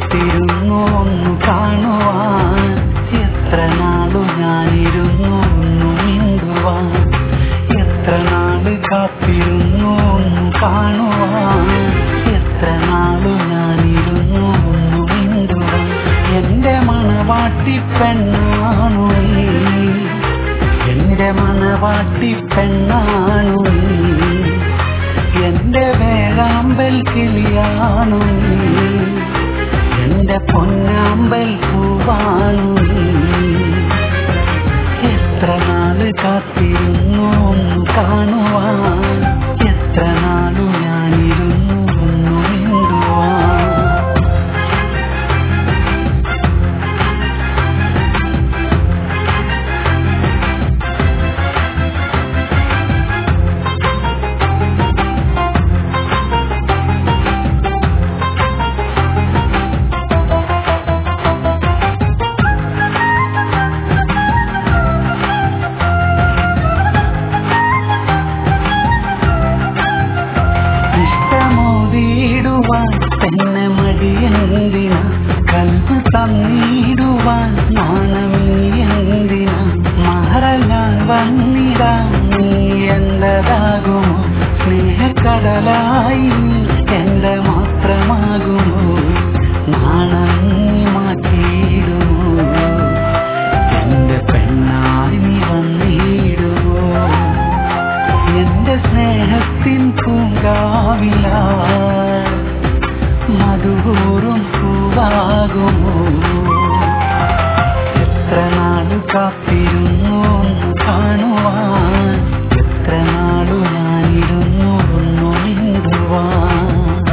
കാത്തിരുന്നു ഒന്ന് കാണുവാൻ എത്ര നാളു ഞാനിരുന്നു ഒന്ന് മിണ്ടുവാൻ എത്ര നാള് കാത്തിരുന്നു ഒന്ന് കാണുവാൻ എത്ര നാളു ഞാനിരുന്നു ഒന്ന് മിണ്ടുവാൻ എന്റെ മണവാട്ടി പെണ്ണാണു നീ എന്റെ മണവാട്ടി പെണ്ണാണു നീ എന്റെ വേഴാമ്പൽ കിളിയാണു നീ എന്റെ പൊന്നാമ്പൽ പൂവാണു നീ എത്ര നാള് കാത്തിരുന്നു ഒന്ന് കാണുവാൻ എത്ര നാളു ഞാനിരുന്നു ഒന്ന് മിണ്ടുവാൻ ഇഷ്ടമോതിടുവാൻ തന്നെ മടിയെന്തിന കൽവ് തന്നിടുവാൻ നാണമിയെന്തിന മഹറ ഞാൻ വന്നിടാൻ നീ എന്തതാകുമോ സ്നേഹക്കടലായി നീ എന്റെ മാത്രമാകുമോ നാണം നീ മാറ്റിയിടുമോ എന്റെ പെണ്ണായി നീ വന്നിടുമോ എന്റെ സ്നേഹത്തിൻ പൂങ്കാവില മധുകൂറും പൂവാകുമോ എത്ര നാളു കാത്തിരുന്നു ഒന്ന് കാണുവാൻ എത്ര നാളു ഞാനിരുന്നു ഒന്നു മിണ്ടുവാൻ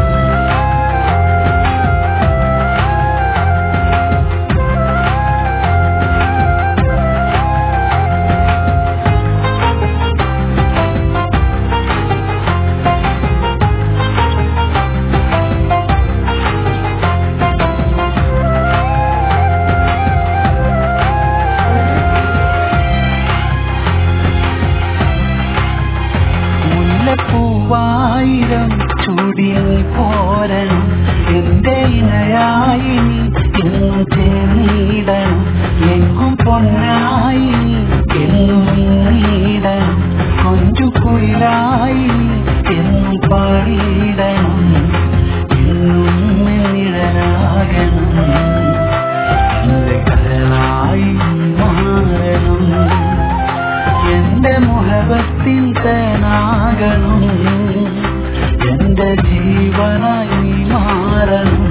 മുല്ലപ്പൂവായിരം ചൂടി നീ പോരണം എന്റെ ഇണയായി നീ എന്നും ചേർന്നിടണം എങ്കും പൊന്നായി നീ എന്നും നീടണം കൊഞ്ചു കുയിലായി നീ എന്നും പാടിയിടണം എന്നും നിഴലാകണം എന്റെ കരളായി നീ മാറണം എന്റെ മുഹബത്തിൻ തേനാകണം എന്റെ ജീവനായി നീ മാറണം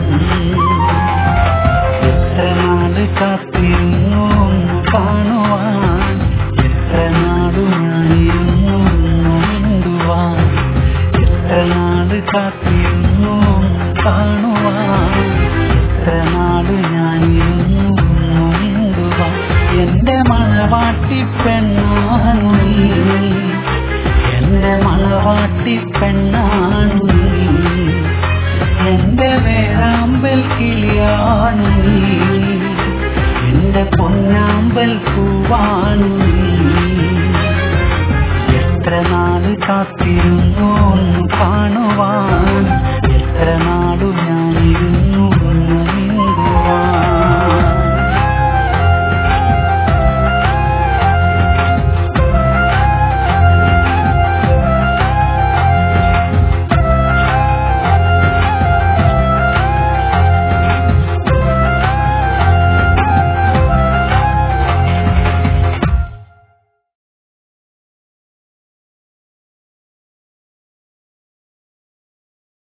എത്ര നാള് കാത്തിരുന്നു ഒന്ന് കാണുവാൻ എത്ര നാളു ഞാനിരുന്നു ഒന്ന് മിണ്ടുവാൻ എത്ര നാള് കാത്തിരുന്നു ഒന്ന് കാണുവാൻ എത്ര നാള് ഞാനിരുന്നു ഒന്ന് മിണ്ടുവാൻ എന്റെ മണവാട്ടി പെണ്ണാണു നീ എന്റെ മണവാട്ടി പെണ്ണാണു നീ എന്റെ വേഴാമ്പൽ കിളിയാണു നീ എന്റെ പൊന്നാമ്പൽ പൂവാണു നീ എത്ര നാള് കാത്തിരുന്നു ഒന്ന് കാണുവാൻ